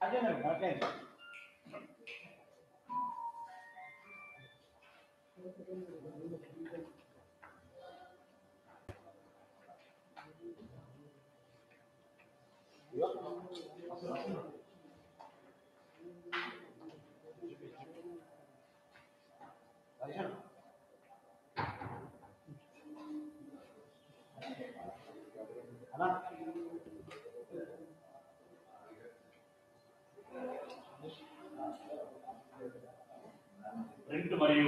print మరియు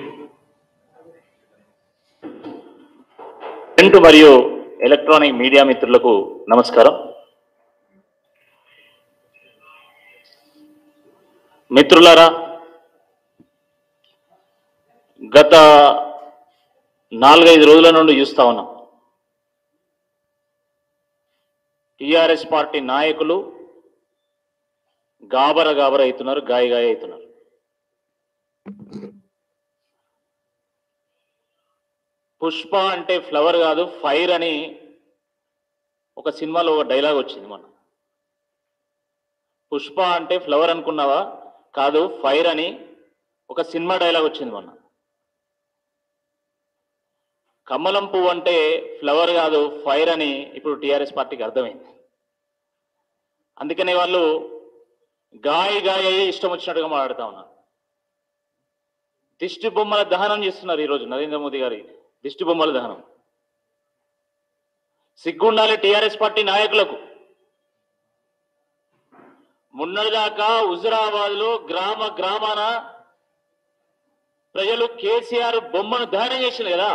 print మరియు electronic media మిత్రులకు నమస్కారం మిత్రులారా గత నాలుగైదు రోజుల నుండి చూస్తా ఉన్నాం టిఆర్ఎస్ పార్టీ నాయకులు గాబర గాబర అవుతున్నారు గాయ గాయ అవుతున్నారు పుష్ప అంటే ఫ్లవర్ కాదు ఫైర్ అని ఒక సినిమాలో ఒక డైలాగ్ వచ్చింది మొన్న పుష్ప అంటే ఫ్లవర్ అనుకున్నావా కాదు ఫైర్ అని ఒక సినిమా డైలాగ్ వచ్చింది మొన్న కమలం పువ్వు అంటే ఫ్లవర్ కాదు ఫైర్ అని ఇప్పుడు టిఆర్ఎస్ పార్టీకి అర్థమైంది అందుకనే వాళ్ళు గాయ గాయ అయ్యి ఇష్టం వచ్చినట్టుగా మాట్లాడుతా ఉన్నారు దిష్టి బొమ్మల దహనం చేస్తున్నారు ఈరోజు నరేంద్ర మోదీ గారి దిష్టి బొమ్మల దహనం సిగ్గుండాలి టిఆర్ఎస్ పార్టీ నాయకులకు మొన్నటిదాకా హుజురాబాద్ లో గ్రామ గ్రామాన ప్రజలు కేసీఆర్ బొమ్మను దహనం చేసింది కదా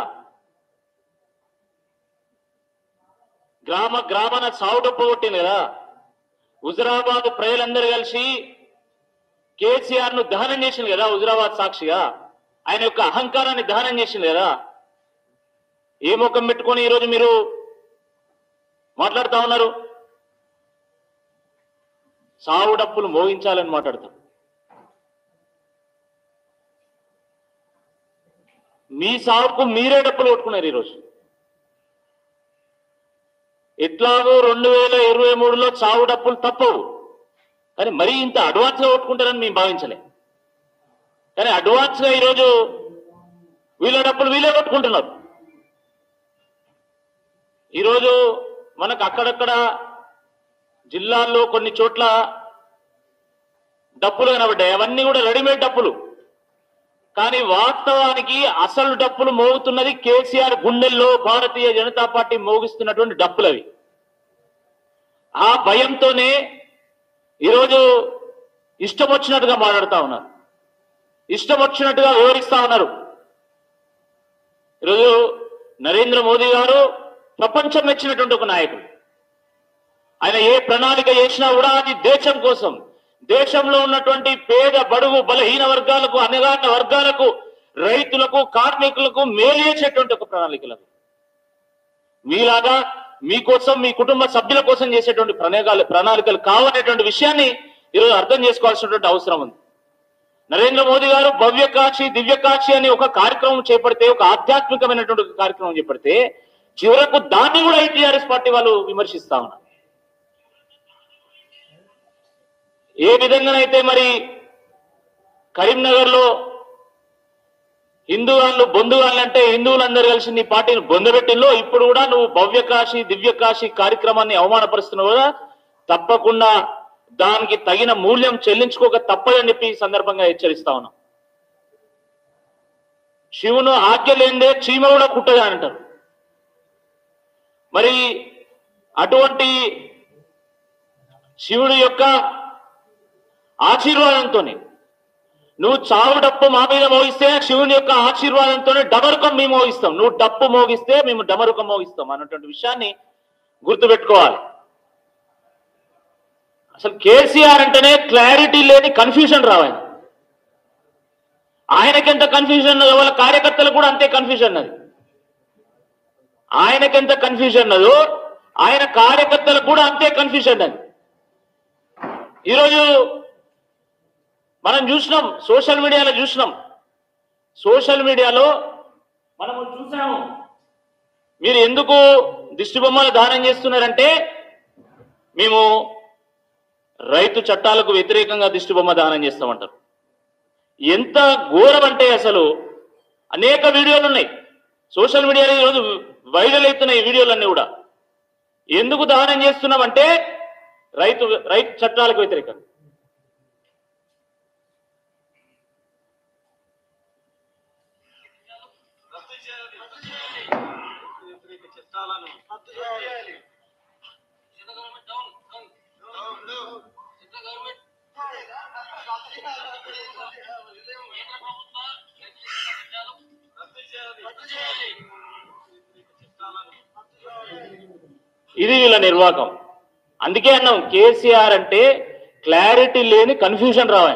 గ్రామ గ్రామాన సావుడప్పు కొట్టింది కదా హుజురాబాద్ ప్రజలందరూ కలిసి కేసీఆర్ ను దహనం చేసింది కదా హుజురాబాద్ సాక్షిగా ఆయన యొక్క అహంకారాన్ని దహనం చేసింది కదా ఏ ముఖం పెట్టుకొని ఈరోజు మీరు మాట్లాడుతా ఉన్నారు సావు డప్పులు మోగించాలని మాట్లాడతాం మీ సావుకు మీరే డప్పులు కొట్టుకున్నారు ఈరోజు ఎట్లాగో రెండు వేల ఇరవై మూడులో చావు డప్పులు తప్పవు కానీ మరీ ఇంత అడ్వాన్స్ గా కొట్టుకుంటారని మేము భావించలే కానీ అడ్వాన్స్ గా ఈరోజు వీళ్ళ డప్పులు వీళ్ళే కొట్టుకుంటున్నారు ఈరోజు మనకు అక్కడక్కడ జిల్లాల్లో కొన్ని చోట్ల డప్పులు కనబడ్డాయి అవన్నీ కూడా రెడీమేడ్ డప్పులు కానీ వాస్తవానికి అసలు డప్పులు మోగుతున్నది కేసీఆర్ గుండెల్లో భారతీయ జనతా పార్టీ మోగిస్తున్నటువంటి డప్పులు అవి ఆ భయంతోనే ఈరోజు ఇష్టం వచ్చినట్టుగా మాట్లాడుతా ఉన్నారు ఇష్టం వచ్చినట్టుగా వివరిస్తా ఉన్నారు ఈరోజు నరేంద్ర మోదీ గారు ప్రపంచం మెచ్చినటువంటి ఒక నాయకుడు ఆయన ఏ ప్రణాళిక చేసినా కూడా అది దేశం కోసం దేశంలో ఉన్నటువంటి పేద బడుగు బలహీన వర్గాలకు అనగాన వర్గాలకు రైతులకు కార్మికులకు మేలు చేసేటువంటి ఒక ప్రణాళికలకు మీలాగా మీకోసం మీ కుటుంబ సభ్యుల కోసం చేసేటువంటి ప్రణాళికలు ప్రణాళికలు కావనేటువంటి విషయాన్ని ఈరోజు అర్థం చేసుకోవాల్సినటువంటి అవసరం ఉంది నరేంద్ర మోదీ గారు భవ్యకాక్షి దివ్యకాక్షి అని ఒక కార్యక్రమం చేపడితే ఒక ఆధ్యాత్మికమైనటువంటి ఒక కార్యక్రమం చేపడితే చివరకు దాన్ని కూడా టీఆర్ఎస్ పార్టీ వాళ్ళు విమర్శిస్తా ఉన్నారు ఏ విధంగానైతే మరి కరీంనగర్ లో హిందూ వాళ్ళు బొందు అంటే హిందువులందరూ కలిసి నీ పార్టీని బొందబెట్టిలో ఇప్పుడు కూడా నువ్వు భవ్యకాశి దివ్యకాశి కార్యక్రమాన్ని అవమానపరుస్తున్నావు కదా తప్పకుండా దానికి తగిన మూల్యం చెల్లించుకోక తప్పదని చెప్పి ఈ సందర్భంగా హెచ్చరిస్తా ఉన్నాం శివును ఆజ్ఞ లేనిదే చీమ కూడా కుట్టదా అంటారు మరి అటువంటి శివుడి యొక్క ఆశీర్వాదంతోనే నువ్వు చావు డప్పు మా మీద మోగిస్తే శివుని యొక్క ఆశీర్వాదంతోనే డమరుకం మేము మోగిస్తాం నువ్వు డప్పు మోగిస్తే మేము డమరుకం మోగిస్తాం అన్నటువంటి విషయాన్ని గుర్తుపెట్టుకోవాలి అసలు కేసీఆర్ అంటేనే క్లారిటీ లేని కన్ఫ్యూజన్ రావాలి ఆయనకెంత కన్ఫ్యూజన్ ఉన్నదో వాళ్ళ కార్యకర్తలకు కూడా అంతే కన్ఫ్యూజన్ ఉన్నది ఆయనకెంత కన్ఫ్యూజన్ ఉన్నదో ఆయన కార్యకర్తలకు కూడా అంతే కన్ఫ్యూజన్ ఉన్నది ఈరోజు మనం చూసినాం సోషల్ మీడియాలో చూసినాం సోషల్ మీడియాలో మనము చూసాము మీరు ఎందుకు దిష్టి బొమ్మలు దానం చేస్తున్నారంటే మేము రైతు చట్టాలకు వ్యతిరేకంగా దిష్టిబొమ్మ దానం చేస్తామంటారు ఎంత ఘోరం అంటే అసలు అనేక వీడియోలు ఉన్నాయి సోషల్ మీడియాలో ఈరోజు వైరల్ అవుతున్నాయి ఈ వీడియోలన్నీ కూడా ఎందుకు దహనం చేస్తున్నామంటే రైతు రైతు చట్టాలకు వ్యతిరేకంగా రద్దు చేయాలి రద్దు చేయాలి వ్యతిరేక చట్టాలను రద్దు చేయాలి central government down down down down central government కేంద్ర ప్రభుత్వ వ్యతిరేక చట్టాలు రద్దు చేయాలి రద్దు చేయాలి వ్యతిరేక చట్టాలను రద్దు చేయాలి ఇది వీళ్ళ నిర్వాహకం అందుకే అన్నాం కేసీఆర్ అంటే క్లారిటీ లేని కన్ఫ్యూజన్ రావాయన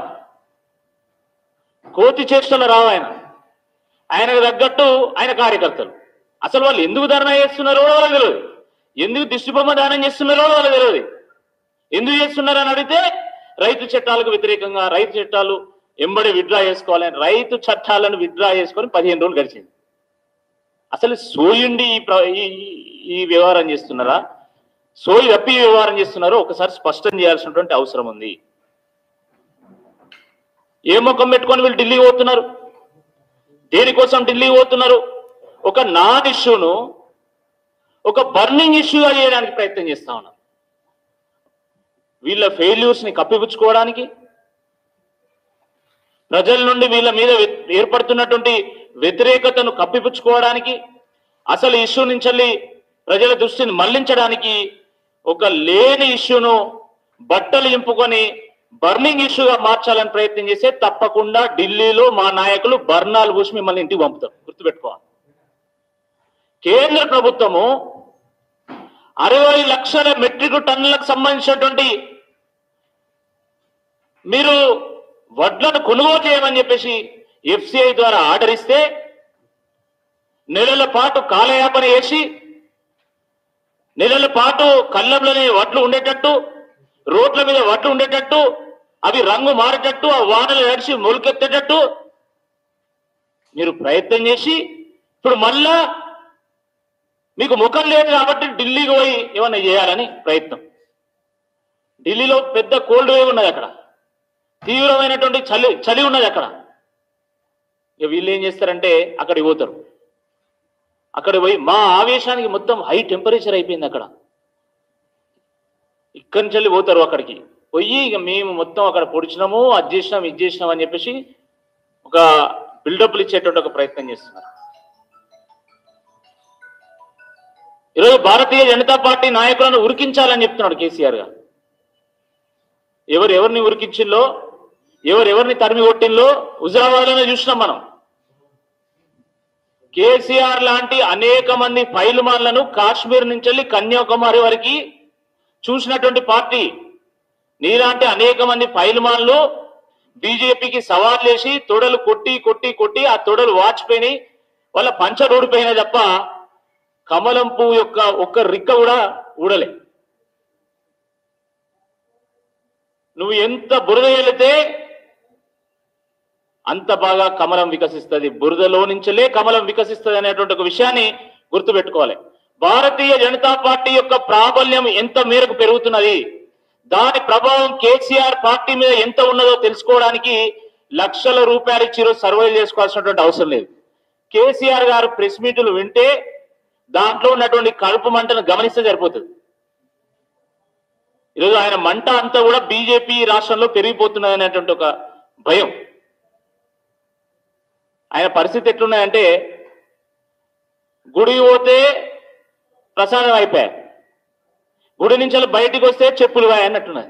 కోతి చేష్టలు రావాయన ఆయనకు తగ్గట్టు ఆయన కార్యకర్తలు అసలు వాళ్ళు ఎందుకు ధర్నా చేస్తున్నారో కూడా వాళ్ళకి తెలియదు ఎందుకు దిష్టిబొమ్మ దానం చేస్తున్నారో కూడా వాళ్ళకి తెలియదు ఎందుకు చేస్తున్నారు అని అడిగితే రైతు చట్టాలకు వ్యతిరేకంగా రైతు చట్టాలు ఎంబడి విత్డ్రా చేసుకోవాలని రైతు చట్టాలను విత్డ్రా చేసుకొని పదిహేను రోజులు గడిచింది అసలు సోయుండి ఈ ప్ర- ఈ- ఈ- ఈ వ్యవహారం చేస్తున్నారా సోయి తప్పి ఈ వ్యవహారం చేస్తున్నారో ఒకసారి స్పష్టం చేయాల్సినటువంటి అవసరం ఉంది ఏ ముఖం పెట్టుకొని వీళ్ళు ఢిల్లీ పోతున్నారు దేనికోసం ఢిల్లీ పోతున్నారు ఒక నాన్ ఇష్యూను ఒక బర్నింగ్ ఇష్యూగా చేయడానికి ప్రయత్నం చేస్తా ఉన్నారు వీళ్ళ ఫెయిల్యూర్స్ ని కప్పిపుచ్చుకోవడానికి ప్రజల నుండి వీళ్ళ మీద వ్య- ఏర్పడుతున్నటువంటి వ్యతిరేకతను కప్పిపుచ్చుకోవడానికి అసలు ఇష్యూ నుంచి ప్రజల దృష్టిని మళ్లించడానికి ఒక లేని ఇష్యూను బట్టలు ఇంపుకొని బర్నింగ్ ఇష్యూగా మార్చాలని ప్రయత్నం చేస్తే తప్పకుండా ఢిల్లీలో మా నాయకులు బర్నాలు పూసి మిమ్మల్ని ఇంటికి పంపుతారు గుర్తుపెట్టుకోవాలి కేంద్ర ప్రభుత్వము అరవై లక్షల మెట్రిక్ టన్నులకు సంబంధించినటువంటి మీరు వడ్లను కొనుగోలు చేయమని చెప్పేసి ఎఫ్సిఐ ద్వారా ఆర్డర్ ఇస్తే నెలల పాటు కాలయాపన చేసి నెలల పాటు కళ్ళంలోనే వడ్లు ఉండేటట్టు రోడ్ల మీద వడ్లు ఉండేటట్టు అవి రంగు మారేటట్టు ఆ వానలు నడిచి మొలకెత్తేటట్టు మీరు ప్రయత్నం చేసి ఇప్పుడు మళ్ళా మీకు ముఖం లేదు కాబట్టి ఢిల్లీకి పోయి ఏమన్నా చేయాలని ప్రయత్నం ఢిల్లీలో పెద్ద కోల్డ్ వేవ్ ఉన్నది అక్కడ తీవ్రమైనటువంటి చలి చలి ఉన్నది అక్కడ ఇక వీళ్ళు ఏం చేస్తారంటే అక్కడికి పోతారు అక్కడికి పోయి మా ఆవేశానికి మొత్తం హై టెంపరేచర్ అయిపోయింది అక్కడ ఇక్కడి నుంచి వెళ్ళి పోతారు అక్కడికి పోయి ఇక మేము మొత్తం అక్కడ పొడిచినాము అది చేసినాం ఇది చేసినాం అని చెప్పేసి ఒక బిల్డప్లు ఇచ్చేటువంటి ఒక ప్రయత్నం చేస్తున్నారు ఈరోజు భారతీయ జనతా పార్టీ నాయకులను ఉరికించాలని చెప్తున్నాడు కేసీఆర్ గారు ఎవరు ఎవరిని ఉరికించిల్లో ఎవరు ఎవరిని తరిమి కొట్టిల్లో హుజరాబాద్లోనే చూసినాం మనం కేసీఆర్ లాంటి అనేక మంది ఫైలుమాన్లను కాశ్మీర్ నుంచి వెళ్ళి కన్యాకుమారి వరకు చూసినటువంటి పార్టీ నీలాంటి అనేక మంది ఫైలుమాన్లు బీజేపీకి సవాల్ చేసి తొడలు కొట్టి కొట్టి కొట్టి ఆ తొడలు వాచిపోయి వాళ్ళ పంచ ఊడిపోయినా తప్ప కమలం పువ్వు యొక్క ఒక్క రిక్క కూడా ఊడలే నువ్వు ఎంత బురద వెళితే అంత బాగా కమలం వికసిస్తుంది బురదలో నుంచలే కమలం వికసిస్తుంది అనేటువంటి ఒక విషయాన్ని గుర్తుపెట్టుకోవాలి భారతీయ జనతా పార్టీ యొక్క ప్రాబల్యం ఎంత మేరకు పెరుగుతున్నది దాని ప్రభావం కేసీఆర్ పార్టీ మీద ఎంత ఉన్నదో తెలుసుకోవడానికి లక్షల రూపాయలు ఇచ్చి ఈరోజు సర్వే చేసుకోవాల్సినటువంటి అవసరం లేదు కేసీఆర్ గారు ప్రెస్ మీట్లు వింటే దాంట్లో ఉన్నటువంటి కడుపు మంటను గమనిస్తే సరిపోతుంది ఈరోజు ఆయన మంట అంతా కూడా బీజేపీ రాష్ట్రంలో పెరిగిపోతున్నది అనేటువంటి ఒక భయం ఆయన పరిస్థితి ఎట్లున్నాయంటే గుడికి పోతే ప్రసాదం అయిపోయాయి గుడి నుంచి అలా బయటికి వస్తే చెప్పులు వాయి అన్నట్టున్నది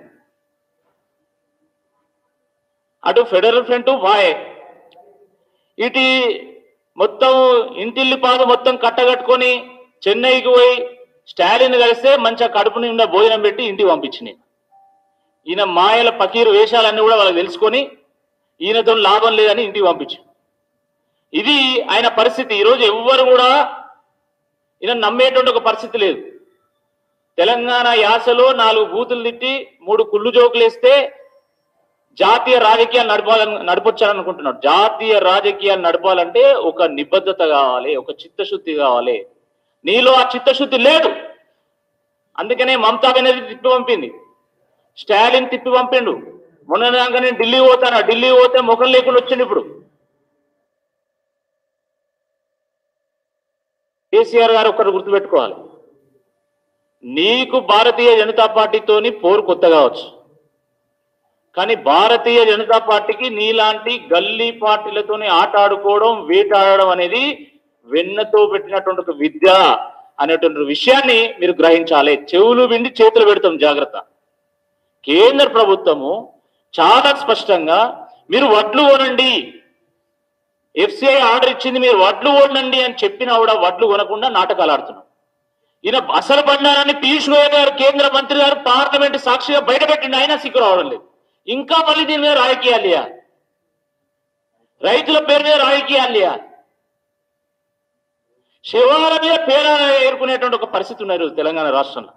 అటు ఫెడరల్ ఫ్రంట్ వాయే ఇటు మొత్తం ఇంటిల్లి పాదు మొత్తం కట్టగట్టుకొని చెన్నైకి పోయి స్టాలిన్ కలిస్తే మంచిగా కడుపు నిండా భోజనం పెట్టి ఇంటికి పంపించినాయి ఈయన మాయల పకీరు వేషాలన్నీ కూడా వాళ్ళకి తెలుసుకొని ఈయనతో లాభం లేదని ఇంటికి పంపించు ఇది ఆయన పరిస్థితి ఈరోజు ఎవ్వరు కూడా ఈయన నమ్మేటువంటి ఒక పరిస్థితి లేదు తెలంగాణ యాసలో నాలుగు బూతులు తిట్టి మూడు కుళ్ళు జోకులు వేస్తే జాతీయ రాజకీయాలు నడపాలని నడపొచ్చాలని అనుకుంటున్నాడు జాతీయ రాజకీయాలు నడపాలంటే ఒక నిబద్ధత కావాలి ఒక చిత్తశుద్ధి కావాలి నీలో ఆ చిత్తశుద్ధి లేదు అందుకనే మమతా బెనర్జీ తిప్పి పంపింది స్టాలిన్ తిప్పి పంపిండు మొన్న దాకా నేను ఢిల్లీ పోతాను ఢిల్లీ పోతే ముఖం లేకుండా వచ్చిండు ఇప్పుడు కేసీఆర్ గారు ఒక్కరు గుర్తుపెట్టుకోవాలి నీకు భారతీయ జనతా పార్టీతోని పోరు కొత్త కావచ్చు కానీ భారతీయ జనతా పార్టీకి నీలాంటి గల్లీ పార్టీలతోని ఆట ఆడుకోవడం వేటాడడం అనేది వెన్నతో పెట్టినటువంటి ఒక విద్య అనేటువంటి విషయాన్ని మీరు గ్రహించాలి చెవులు విండి చేతులు పెడతాం జాగ్రత్త కేంద్ర ప్రభుత్వము చాలా స్పష్టంగా మీరు వడ్లు కొనండి ఎఫ్సిఐ ఆర్డర్ ఇచ్చింది మీరు వడ్లు కొనండి అని చెప్పినా కూడా వడ్లు కొనకుండా నాటకాలు ఆడుతున్నాం ఈయన అసలు బండారాన్ని పీయూష్ గోయల్ గారు కేంద్ర మంత్రి గారు పార్లమెంట్ సాక్షిగా బయటపెట్టిండి ఆయన సిగ్గు రావడం లేదు ఇంకా మళ్ళీ దీని మీద రాజకీయాలియా రైతుల పేరు మీద రాజకీయాలియా శివాల మీద పేర ఏర్కొనేటువంటి ఒక పరిస్థితి ఉన్నారు తెలంగాణ రాష్ట్రంలో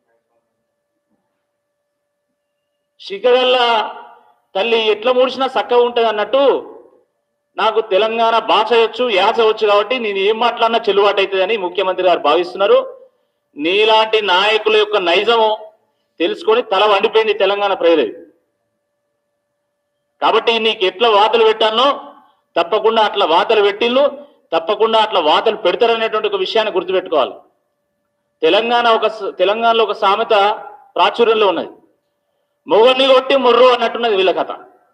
శిఖరల్ల తల్లి ఎట్లా మూడిసినా చక్కగా ఉంటది అన్నట్టు నాకు తెలంగాణ భాష వచ్చు యాస వచ్చు కాబట్టి నేను ఏం మాట్లాడినా చెల్లుబాటు అవుతుందని ముఖ్యమంత్రి గారు భావిస్తున్నారు నీలాంటి నాయకుల యొక్క నైజము తెలుసుకొని తల వండిపోయింది తెలంగాణ ప్రజలది కాబట్టి నీకు ఎట్లా వాతలు పెట్టానో తప్పకుండా అట్లా వాతలు పెట్టిళ్ళు తప్పకుండా అట్లా వాతలు పెడతారనేటువంటి ఒక విషయాన్ని గుర్తుపెట్టుకోవాలి తెలంగాణ ఒక స- తెలంగాణలో ఒక సామెత ప్రాచుర్యంలో ఉన్నది మొగల్ని కొట్టి మొర్రు అన్నట్టున్నది వీళ్ళ కథ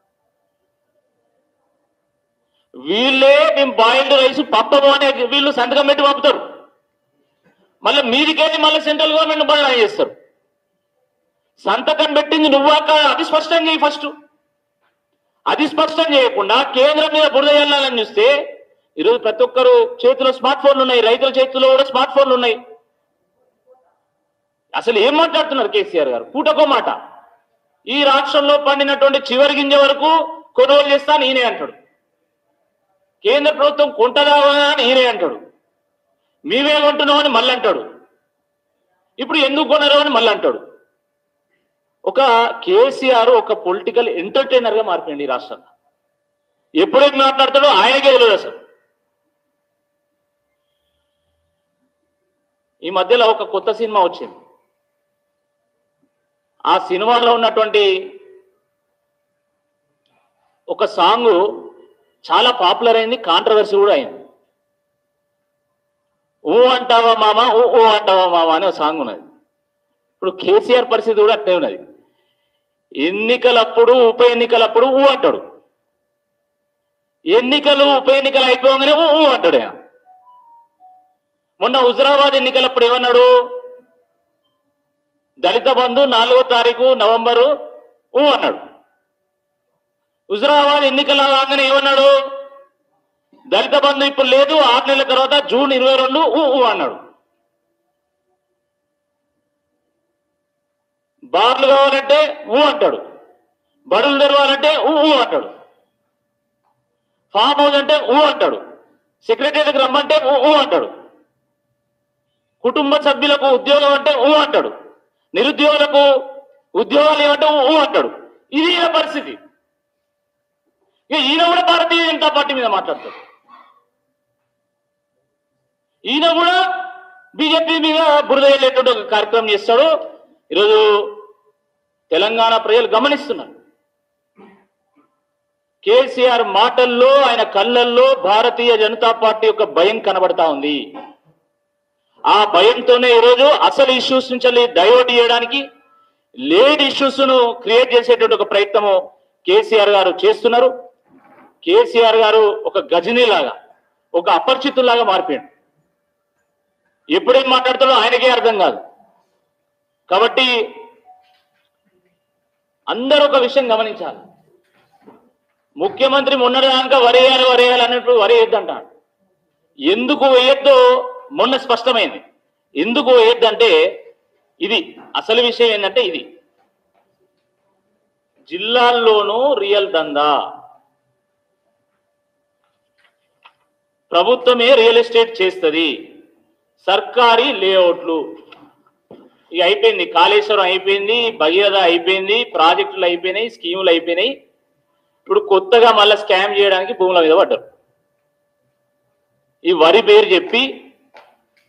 వీళ్ళే మేము బాయిల్డ్ రైస్ పంపము అనే వీళ్ళు సంతకం పెట్టి పంపుతారు మళ్ళీ మీదికెళ్ళి మళ్ళీ సెంట్రల్ గవర్నమెంట్ బదలా చేస్తారు సంతకం పెట్టింది నువ్వాక అది స్పష్టం చేయి ఫస్ట్ అది స్పష్టం చేయకుండా కేంద్రం మీద బురద వెళ్ళాలని చూస్తే ఈరోజు ప్రతి ఒక్కరు చేతిలో స్మార్ట్ ఫోన్లు ఉన్నాయి రైతుల చేతిలో కూడా స్మార్ట్ ఫోన్లు ఉన్నాయి అసలు ఏం మాట్లాడుతున్నారు కేసీఆర్ గారు పూటకో మాట ఈ రాష్ట్రంలో పండినటువంటి చివరి గింజ వరకు కొనుగోలు చేస్తాను ఈయనే అంటాడు కేంద్ర ప్రభుత్వం కొంటదా అని ఈయనే అంటాడు మేమే కొంటున్నాం అని మళ్ళీ అంటాడు ఇప్పుడు ఎందుకు కొనరు అని మళ్ళీ అంటాడు ఒక కేసీఆర్ ఒక పొలిటికల్ ఎంటర్టైనర్ గా మారిపోయింది ఈ రాష్ట్రంలో ఎప్పుడేం మాట్లాడతాడో ఆయనకే తెలియదు అసలు ఈ మధ్యలో ఒక కొత్త సినిమా వచ్చింది ఆ సినిమాలో ఉన్నటువంటి ఒక సాంగ్ చాలా పాపులర్ అయింది కాంట్రవర్సీ కూడా అయింది ఊ అంటావా మామ ఊ ఊ అంటావా మామ అనే ఒక సాంగ్ ఉన్నది ఇప్పుడు కేసీఆర్ పరిస్థితి కూడా అట్లే ఉన్నది ఎన్నికలప్పుడు ఉప ఎన్నికలప్పుడు ఊ అంటాడు ఎన్నికలు ఉప ఎన్నికలు అయిపోగానే ఊ ఊ అంటాడు ఆయన మొన్న హుజరాబాద్ ఎన్నికలప్పుడు ఏమన్నాడు దళిత బంధు నాలుగో తారీఖు నవంబరు ఊ అన్నాడు హుజరాబాద్ ఎన్నికల రాగానే ఏమన్నాడు దళిత బంధు ఇప్పుడు లేదు ఆరు నెలల తర్వాత జూన్ ఇరవై రెండు ఊ ఊ అన్నాడు బార్లు కావాలంటే ఊ అంటాడు బడులు తెరవాలంటే ఊ ఊ అంటాడు ఫామ్ హౌస్ అంటే ఊ అంటాడు సెక్రటరీకి రమ్మంటే ఊ ఊ అంటాడు కుటుంబ సభ్యులకు ఉద్యోగం అంటే ఊ అంటాడు నిరుద్యోగులకు ఉద్యోగాలు ఏమంటే ఊ ఊ అంటాడు ఇది ఈయన పరిస్థితి ఇక ఈయన కూడా భారతీయ జనతా పార్టీ మీద మాట్లాడతాడు ఈయన కూడా బీజేపీ మీద బురద వెళ్ళేటువంటి ఒక కార్యక్రమం చేస్తాడు ఈరోజు తెలంగాణ ప్రజలు గమనిస్తున్నారు కేసీఆర్ మాటల్లో ఆయన కళ్ళల్లో భారతీయ జనతా పార్టీ యొక్క భయం కనబడతా ఉంది ఆ భయంతోనే ఈరోజు అసలు ఇష్యూస్ నుంచి డైవర్ట్ చేయడానికి లేడ్ ఇష్యూస్ ను క్రియేట్ చేసేటువంటి ఒక ప్రయత్నము కేసీఆర్ గారు చేస్తున్నారు కేసీఆర్ గారు ఒక గజనీ లాగా ఒక అపరిచితులాగా మారిపోయాడు ఎప్పుడేం మాట్లాడతాడో ఆయనకే అర్థం కాదు కాబట్టి అందరూ ఒక విషయం గమనించాలి ముఖ్యమంత్రి మొన్నటిదాకా వరేయాలి వరేయాలి అన్నట్టు వరేయొద్దంటాడు ఎందుకు వేయొద్దో మొన్న స్పష్టమైంది ఎందుకు వేయొద్దంటే ఇది అసలు విషయం ఏంటంటే ఇది జిల్లాల్లోనూ రియల్ దందా ప్రభుత్వమే రియల్ ఎస్టేట్ చేస్తుంది సర్కారీ లేఅవుట్లు ఇక అయిపోయింది కాళేశ్వరం అయిపోయింది భగీరథ అయిపోయింది ప్రాజెక్టులు అయిపోయినాయి స్కీములు అయిపోయినాయి ఇప్పుడు కొత్తగా మళ్ళీ స్కామ్ చేయడానికి భూముల మీద పడ్డారు ఈ వరి పేరు చెప్పి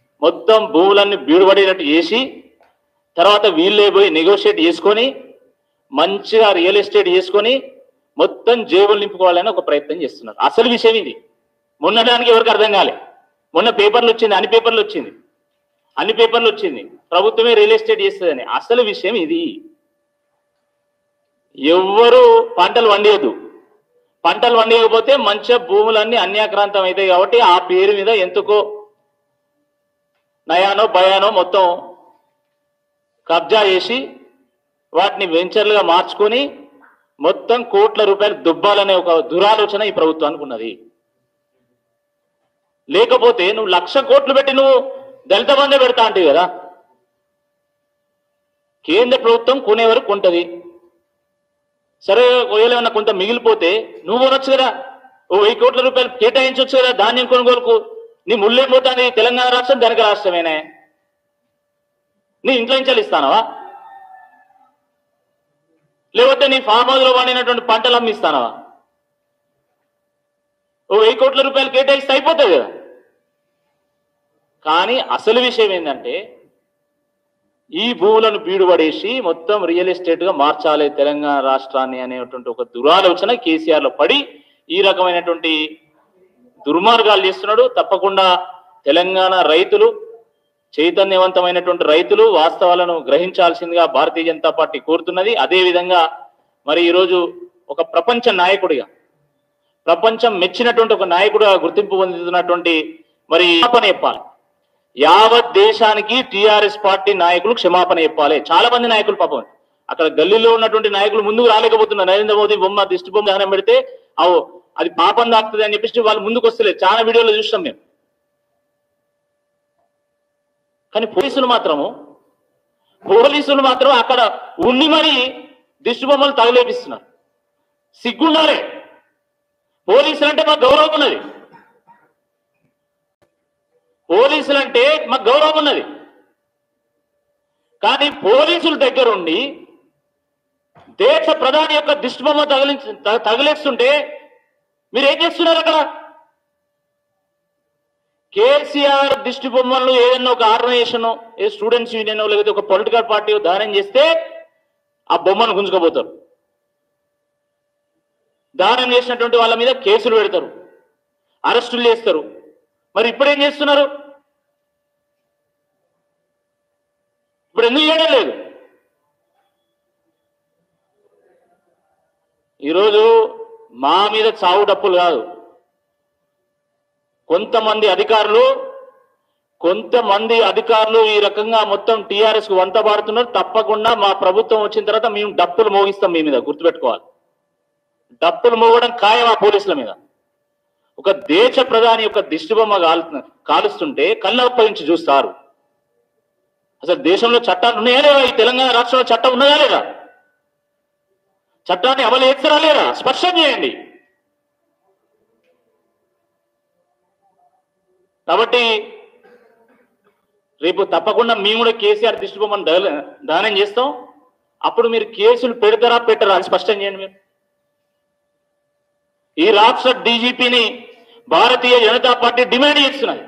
మొత్తం భూములన్నీ బీడుపడేటట్టు చేసి తర్వాత వీళ్ళే పోయి నెగోషియేట్ చేసుకొని మంచిగా రియల్ ఎస్టేట్ చేసుకొని మొత్తం జేబులు నింపుకోవాలని ఒక ప్రయత్నం చేస్తున్నారు అసలు విషయం ఇది మొన్నడానికి ఎవరికి అర్థం కాలే మొన్న పేపర్లు వచ్చింది అన్ని పేపర్లు వచ్చింది అన్ని పేపర్లు వచ్చింది ప్రభుత్వమే రియల్ ఎస్టేట్ చేస్తుందని అసలు విషయం ఇది ఎవ్వరు పంటలు వండియద్దు పంటలు వండియకపోతే మంచిగా భూములన్నీ అన్యాక్రాంతం అవుతాయి కాబట్టి ఆ పేరు మీద ఎంతకో నయానో భయానో మొత్తం కబ్జా చేసి వాటిని వెంచర్లుగా మార్చుకొని మొత్తం కోట్ల రూపాయలు దుబ్బాలనే ఒక దురాలోచన ఈ ప్రభుత్వానికి ఉన్నది లేకపోతే నువ్వు లక్ష కోట్లు పెట్టి నువ్వు దళిత బంధే పెడతా అంటే కదా కేంద్ర ప్రభుత్వం కొనే వరకు కొంటది సరే ఒకవేళ ఏమన్నా కొంత మిగిలిపోతే నువ్వు కొనొచ్చు కదా ఓ వెయ్యి కోట్ల రూపాయలు కేటాయించవచ్చు కదా ధాన్యం కొనుగోలుకు నీ ముళ్ళేం పోతాంది తెలంగాణ రాష్ట్రం ధనిక రాష్ట్రమేనే నీ ఇంట్లో నుంచి ఇస్తానవా లేకపోతే నీ ఫామ్ హౌస్ లో పండినటువంటి పంటలు అమ్మిస్తానవా ఓ వెయ్యి కోట్ల రూపాయలు కేటాయిస్తే అయిపోతుంది కదా కానీ అసలు విషయం ఏంటంటే ఈ భూములను బీడుపడేసి మొత్తం రియల్ ఎస్టేట్ గా మార్చాలి తెలంగాణ రాష్ట్రాన్ని అనేటువంటి ఒక దురాలోచన కేసీఆర్ లో పడి ఈ రకమైనటువంటి దుర్మార్గాలు చేస్తున్నాడు తప్పకుండా తెలంగాణ రైతులు చైతన్యవంతమైనటువంటి రైతులు వాస్తవాలను గ్రహించాల్సిందిగా భారతీయ జనతా పార్టీ కోరుతున్నది అదే విధంగా మరి ఈరోజు ఒక ప్రపంచ నాయకుడిగా ప్రపంచం మెచ్చినటువంటి ఒక నాయకుడిగా గుర్తింపు పొందుతున్నటువంటి మరి క్షమాపణ చెప్పాలి యావత్ దేశానికి టిఆర్ఎస్ పార్టీ నాయకులు క్షమాపణ చెప్పాలి చాలా మంది నాయకులు పాపం అక్కడ గల్లీలో ఉన్నటువంటి నాయకులు ముందుకు రాలేకపోతున్నారు నరేంద్ర మోదీ బొమ్మ దిష్టి బొమ్మ దహనం పెడితే అవు అది పాపం దాక్తుంది అని చెప్పేసి వాళ్ళు ముందుకు వస్తలేదు చాలా వీడియోలు చూస్తాం మేము కానీ పోలీసులు మాత్రము పోలీసులు మాత్రం అక్కడ ఉండి మరి దిష్టి బొమ్మలు తగలేపిస్తున్నారు సిగ్గుండాలి పోలీసులు అంటే మాకు గౌరవం ఉన్నది పోలీసులు అంటే మాకు గౌరవం ఉన్నది కానీ పోలీసుల దగ్గరుండి దేశ ప్రధాని యొక్క దిష్టి బొమ్మ తగిలించి త- తగిలేస్తుంటే మీరు ఏం చేస్తున్నారు అక్కడ కేసీఆర్ దిష్టి బొమ్మలను ఏదైనా ఒక ఆర్గనైజేషన్ ఏ స్టూడెంట్స్ యూనియన్ లేకపోతే ఒక పొలిటికల్ పార్టీ దానం చేస్తే ఆ బొమ్మను గుంజుకోబోతారు దానం చేసినటువంటి వాళ్ళ మీద కేసులు పెడతారు అరెస్టులు చేస్తారు మరి ఇప్పుడు ఏం చేస్తున్నారు ఇప్పుడు ఎందుకు చేయడం లేదు ఈరోజు మా మీద చావు డప్పులు కాదు కొంతమంది అధికారులు కొంతమంది అధికారులు ఈ రకంగా మొత్తం టీఆర్ఎస్ కు వంత పాడుతున్నారు తప్పకుండా మా ప్రభుత్వం వచ్చిన తర్వాత మేము డప్పులు మోగిస్తాం మీ మీద గుర్తుపెట్టుకోవాలి డప్పులు మోగడం ఖాయం ఆ పోలీసుల మీద ఒక దేశ ప్రధాని యొక్క దిష్టిబొమ్మ కాలు కాలుస్తుంటే కళ్ళ అప్పగించి చూస్తారు అసలు దేశంలో చట్టాలు ఉన్నాయా లేదా ఈ తెలంగాణ రాష్ట్రంలో చట్టం ఉన్నదా లేదా చట్టాన్ని అమలు చేస్తారా లేదా స్పష్టం చేయండి కాబట్టి రేపు తప్పకుండా మేము కూడా కేసీఆర్ దిష్టిబొమ్మను దహన- దహనం చేస్తాం అప్పుడు మీరు కేసులు పెడతారా పెట్టరా అని స్పష్టం చేయండి మీరు ఈ రాష్ట్ర డీజీపీని భారతీయ జనతా పార్టీ డిమాండ్ చేస్తున్నది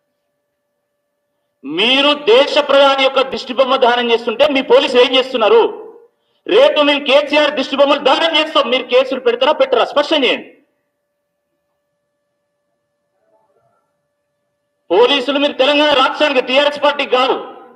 మీరు దేశ ప్రధాని యొక్క దిష్టిబొమ్మ దానం చేస్తుంటే మీ పోలీసులు ఏం చేస్తున్నారు రేపు మేము కేసీఆర్ దిష్టిబొమ్మలు దానం చేస్తాం మీరు కేసులు పెడతారా పెట్టరా స్పష్టం చేయండి పోలీసులు మీరు తెలంగాణ రాష్ట్రానికి టీఆర్ఎస్ పార్టీకి కాదు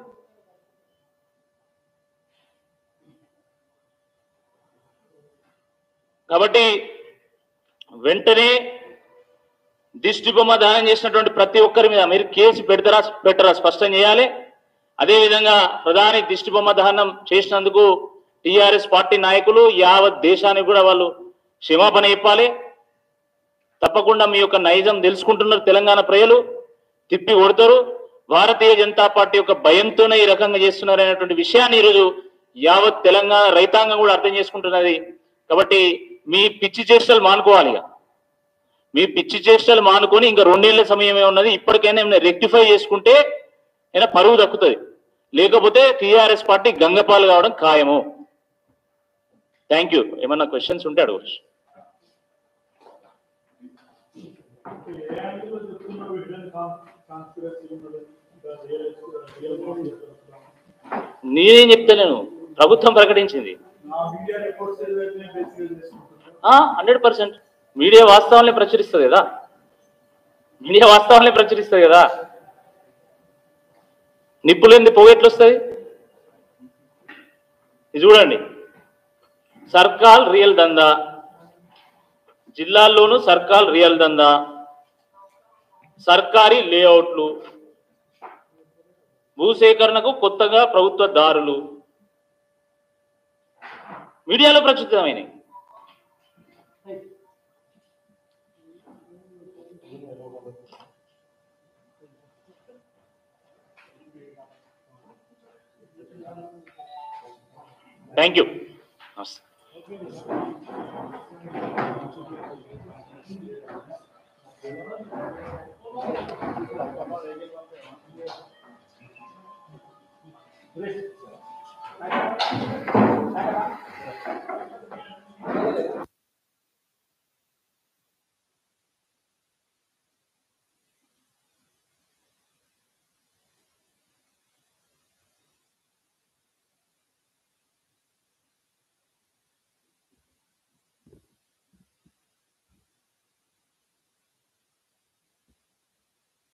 కాబట్టి వెంటనే దిష్టి బొమ్మ దానం చేసినటువంటి ప్రతి ఒక్కరి మీద మీరు కేసు పెడతారా పెట్టరా స్పష్టం చేయాలి అదేవిధంగా ప్రధాని దిష్టి బొమ్మ దహనం చేసినందుకు టిఆర్ఎస్ పార్టీ నాయకులు యావత్ దేశానికి కూడా వాళ్ళు క్షమాపణ చెప్పాలి తప్పకుండా మీ యొక్క నైజం తెలుసుకుంటున్నారు తెలంగాణ ప్రజలు తిప్పి కొడతారు భారతీయ జనతా పార్టీ యొక్క భయంతోనే ఈ రకంగా చేస్తున్నారు అనేటువంటి విషయాన్ని ఈరోజు యావత్ తెలంగాణ రైతాంగం కూడా అర్థం చేసుకుంటున్నది కాబట్టి మీ పిచ్చి చేష్టలు మానుకోవాలి ఇక మీ పిచ్చి చేష్టలు మానుకొని ఇంకా రెండేళ్ల సమయమే ఉన్నది ఇప్పటికైనా ఏమైనా రెక్టిఫై చేసుకుంటే అయినా పరువు దక్కుతుంది లేకపోతే టిఆర్ఎస్ పార్టీ గంగపాలు కావడం ఖాయము థ్యాంక్ యూ ఏమన్నా క్వశ్చన్స్ ఉంటే అడగచ్చు ఏ యాంగిల్లో చెప్తున్నా విజన్ కాన్స్పిరసీ ఉన్నది రియల్ రియల్ నేనేం చెప్తలేను ప్రభుత్వం ప్రకటించింది నా మీడియా రిపోర్ట్స్ ఏదైతే బేసిక్ చేసుకుంటున్నారో హండ్రెడ్ పర్సెంట్ మీడియా వాస్తవాలనే ప్రచురిస్తుంది కదా మీడియా వాస్తవాలనే ప్రచురిస్తుంది కదా నిప్పులేంది పొగ ఎట్లా వస్తుంది ఇది చూడండి సర్కాల్ రియల్ దందా జిల్లాల్లోనూ సర్కాల్ రియల్ దందా సర్కారీ లేఅవుట్లు భూసేకరణకు కొత్తగా ప్రభుత్వ దారులు మీడియాలో ప్రచురితమైనవి థ్యాంక్ యూ నమస్తే రైట్